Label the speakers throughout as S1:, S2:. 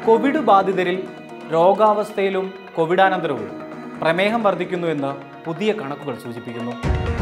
S1: Covid ബാധിതരിൽ രോഗാവസ്ഥയിലും കോവിഡാനന്തരവും പ്രമേഹം വർദ്ധിക്കുന്നുവെന്ന് പുതിയ കണക്കുകൾ സൂചിപ്പിക്കുന്നു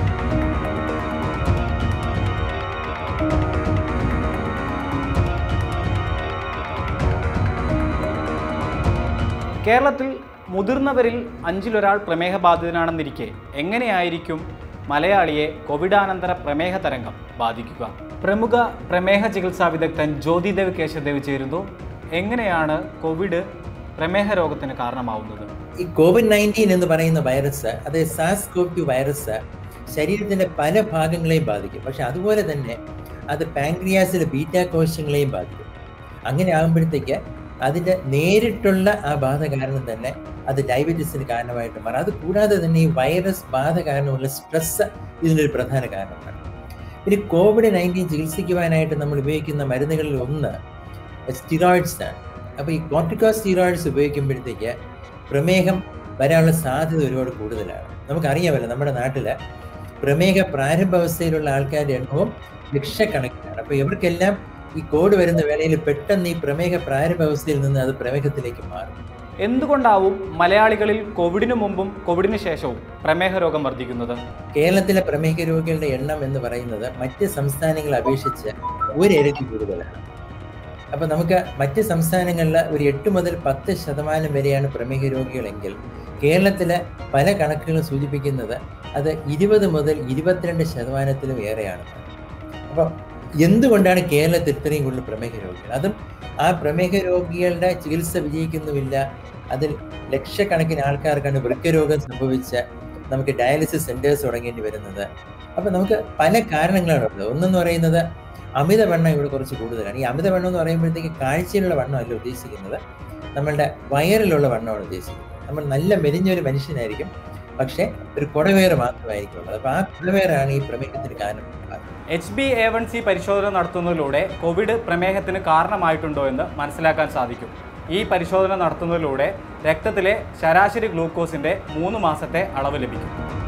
S1: കേരളത്തിൽ മുതിർന്നവരിൽ അഞ്ചിലൊരാൾ പ്രമേഹ ബാധിതനാണെന്നിരിക്കെ എങ്ങനെയായിരിക്കും മലയാളിയെ കോവിഡാനന്തര പ്രമേഹ തരംഗം ബാധിക്കുക പ്രമുഖ പ്രമേഹ ചികിത്സാ വിദഗ്ധൻ ജ്യോതിദേവ് കേശവദേവ് ചേരുന്നു എങ്ങനെയാണ് കോവിഡ് പ്രമേഹ രോഗത്തിന് കാരണമാവുന്നത്
S2: ഈ കോവിഡ് നയൻറ്റീൻ എന്ന് പറയുന്ന വൈറസ് അത് സാസ് കോവ് ടു വൈറസ് ശരീരത്തിന്റെ പല ഭാഗങ്ങളെയും ബാധിക്കും പക്ഷെ അതുപോലെ തന്നെ അത് പാങ്ക്രിയാസിലെ ബീറ്റ കോശങ്ങളെയും ബാധിക്കും അങ്ങനെ ആകുമ്പോഴത്തേക്ക് അതിന്റെ നേരിട്ടുള്ള ആ ബാധ കാരണം തന്നെ അത് ഡയബറ്റീസിന് കാരണമായിട്ട് മാറും അത് കൂടാതെ തന്നെ ഈ വൈറസ് ബാധ കാരണമുള്ള സ്ട്രെസ് ഇതിൻ്റെ ഒരു പ്രധാന കാരണമാണ് പിന്നെ കോവിഡ് നയൻറ്റീൻ ചികിത്സിക്കുവാനായിട്ട് നമ്മൾ ഉപയോഗിക്കുന്ന മരുന്നുകളിൽ ഒന്ന് സ്റ്റിറോയിഡ്സ് ആണ് അപ്പോൾ ഈ കോർട്ടിക്കോ സ്റ്റിറോയിഡ്സ് ഉപയോഗിക്കുമ്പോഴത്തേക്ക് പ്രമേഹം വരാനുള്ള സാധ്യത ഒരുപാട് കൂടുതലാണ് നമുക്കറിയാമല്ലോ നമ്മുടെ നാട്ടിൽ പ്രമേഹ പ്രാരംഭാവസ്ഥയിലുള്ള ആൾക്കാരുടെ എണ്ണവും ലക്ഷക്കണക്കിനാണ് അപ്പോൾ ഇവർക്കെല്ലാം ഈ കോഡ് വരുന്ന വേളയിൽ പെട്ടെന്ന് ഈ പ്രമേഹ പ്രാരംഭാവസ്ഥയിൽ നിന്ന് അത് പ്രമേഹത്തിലേക്ക് മാറും
S1: എന്തുകൊണ്ടാവും മലയാളികളിൽ കോവിഡിനു മുമ്പും കോവിഡിന് ശേഷവും പ്രമേഹ രോഗം വർദ്ധിക്കുന്നത്
S2: കേരളത്തിലെ പ്രമേഹ രോഗികളുടെ എണ്ണം എന്ന് പറയുന്നത് മറ്റ് സംസ്ഥാനങ്ങളെ അപേക്ഷിച്ച് ഒരിരട്ടി കൂടുതലാണ് അപ്പോൾ നമുക്ക് മറ്റ് സംസ്ഥാനങ്ങളിൽ ഒരു എട്ട് മുതൽ പത്ത് ശതമാനം വരെയാണ് പ്രമേഹ രോഗികളെങ്കിൽ കേരളത്തിലെ പല കണക്കുകളും സൂചിപ്പിക്കുന്നത് അത് ഇരുപത് മുതൽ ഇരുപത്തിരണ്ട് ശതമാനത്തിലും ഏറെയാണ് അപ്പോൾ എന്തുകൊണ്ടാണ് കേരളത്തിൽ ഇത്രയും കൂടുതൽ പ്രമേഹ രോഗികൾ അതും ആ പ്രമേഹ രോഗികളുടെ ചികിത്സ വിജയിക്കുന്നുമില്ല അതിൽ ലക്ഷക്കണക്കിന് ആൾക്കാർക്കാണ് വൃക്കരോഗം സംഭവിച്ച നമുക്ക് ഡയാലിസിസ് സെന്റേഴ്സ് തുടങ്ങേണ്ടി വരുന്നത് അപ്പൊ നമുക്ക് പല കാരണങ്ങളാണ് ഉള്ളത് ഒന്നെന്ന് പറയുന്നത് അമിതവണ്ണം ഇവിടെ കുറച്ച് കൂടുതലാണ് ഈ അമിതവണ്ണം എന്ന് പറയുമ്പോഴത്തേക്ക് കാഴ്ചയിലുള്ള വണ്ണമല്ല ഉദ്ദേശിക്കുന്നത് നമ്മളുടെ വയറിലുള്ള വണ്ണമാണ് ഉദ്ദേശിക്കുന്നത് നമ്മൾ നല്ല മെലിഞ്ഞൊരു മനുഷ്യനായിരിക്കും പക്ഷെ ഒരു കുടവേറ് മാത്രമായിരിക്കും ഉള്ളത് അപ്പൊ ആ കുടവേറാണ് ഈ പ്രമേഹത്തിന് കാരണം
S1: H B A one C പരിശോധന നടത്തുന്നതിലൂടെ കോവിഡ് പ്രമേഹത്തിന് കാരണമായിട്ടുണ്ടോ എന്ന് മനസ്സിലാക്കാൻ സാധിക്കും ഈ പരിശോധന നടത്തുന്നതിലൂടെ രക്തത്തിലെ ശരാശരി ഗ്ലൂക്കോസിന്റെ മൂന്ന് മാസത്തെ അളവ് ലഭിക്കും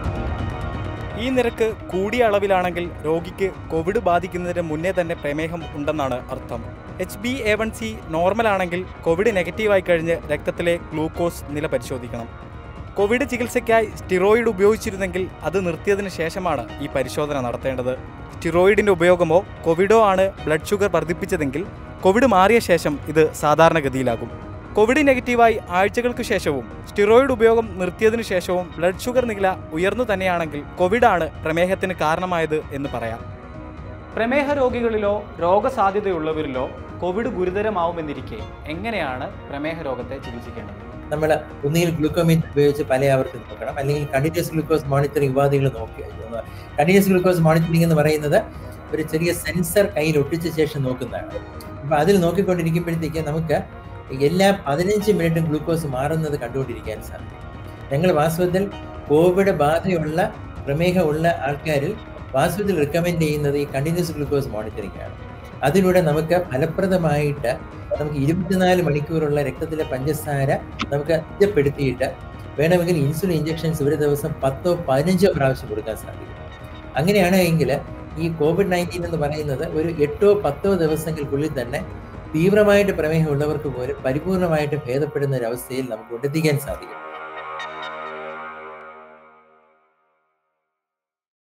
S1: ഈ നിരക്ക് കൂടിയ അളവിലാണെങ്കിൽ രോഗിക്ക് കോവിഡ് ബാധിക്കുന്നതിന് മുന്നേ തന്നെ പ്രമേഹം ഉണ്ടെന്നാണ് അർത്ഥം H B A one C normal ആണെങ്കിൽ കോവിഡ് നെഗറ്റീവായി കഴിഞ്ഞ് രക്തത്തിലെ ഗ്ലൂക്കോസ് നില പരിശോധിക്കണം കോവിഡ് ചികിത്സയ്ക്കായി സ്റ്റിറോയിഡ് ഉപയോഗിച്ചിരുന്നെങ്കിൽ അത് നിർത്തിയതിനു ശേഷമാണ് ഈ പരിശോധന നടത്തേണ്ടത് സ്റ്റിറോയിഡിന്റെ ഉപയോഗമോ കോവിഡോ ആണ് ബ്ലഡ് ഷുഗർ വർദ്ധിപ്പിച്ചതെങ്കിൽ കോവിഡ് മാറിയ ശേഷം ഇത് സാധാരണഗതിയിലാകും കോവിഡ് നെഗറ്റീവായി ആഴ്ചകൾക്ക് ശേഷവും സ്റ്റിറോയിഡ് ഉപയോഗം നിർത്തിയതിനു ശേഷവും ബ്ലഡ് ഷുഗർ നില ഉയർന്നു തന്നെയാണെങ്കിൽ കോവിഡാണ് പ്രമേഹത്തിന് കാരണമായത് എന്ന് പറയാം പ്രമേഹ രോഗികളിലോ രോഗസാധ്യതയുള്ളവരിലോ കോവിഡ് ഗുരുതരമാവുമെന്നിരിക്കെ എങ്ങനെയാണ് പ്രമേഹ രോഗത്തെ ചികിത്സിക്കേണ്ടത്
S2: നമ്മൾ ഒന്നുകിൽ ഗ്ലൂക്കോമീറ്റർ ഉപയോഗിച്ച് പല ആവർത്തി നോക്കണം അല്ലെങ്കിൽ കണ്ടിന്യൂസ് ഗ്ലൂക്കോസ് മോണിറ്ററിംഗ് ഉപാധികൾ നോക്കി കണ്ടിന്യൂസ് ഗ്ലൂക്കോസ് മോണിറ്ററിംഗ് എന്ന് പറയുന്നത് ഒരു ചെറിയ സെൻസർ കയ്യിൽ ഒട്ടിച്ച ശേഷം നോക്കുന്നതാണ് അപ്പൊ അതിൽ നോക്കിക്കൊണ്ടിരിക്കുമ്പോഴത്തേക്ക് നമുക്ക് എല്ലാ പതിനഞ്ച് മിനിറ്റും ഗ്ലൂക്കോസ് മാറുന്നത് കണ്ടുകൊണ്ടിരിക്കാൻ സാധിക്കും ഞങ്ങൾ വാസ്തവത്തിൽ കോവിഡ് ബാധയുള്ള പ്രമേഹമുള്ള ആൾക്കാരിൽ വാസ്തവത്തിൽ റെക്കമെൻഡ് ചെയ്യുന്നത് ഈ കണ്ടിന്യൂസ് ഗ്ലൂക്കോസ് മോണിറ്ററിംഗ് ആണ് അതിലൂടെ നമുക്ക് ഫലപ്രദമായിട്ട് നമുക്ക് ഇരുപത്തിനാല് മണിക്കൂറുള്ള രക്തത്തിലെ പഞ്ചസാര നമുക്ക് തിട്ടപ്പെടുത്തിയിട്ട് വേണമെങ്കിൽ ഇൻസുലിൻ ഇഞ്ചക്ഷൻസ് ഒരു ദിവസം പത്തോ പതിനഞ്ചോ പ്രാവശ്യം കൊടുക്കാൻ സാധിക്കും അങ്ങനെയാണ് എങ്കിൽ ഈ കോവിഡ് നയൻറ്റീൻ എന്ന് പറയുന്നത് ഒരു എട്ടോ പത്തോ ദിവസങ്ങൾക്കുള്ളിൽ തന്നെ തീവ്രമായിട്ട് പ്രമേഹം ഉള്ളവർക്ക് പോലും പരിപൂർണമായിട്ട് ഭേദപ്പെടുന്ന ഒരു അവസ്ഥയിൽ നമുക്ക് കൊണ്ടെത്തിക്കാൻ സാധിക്കും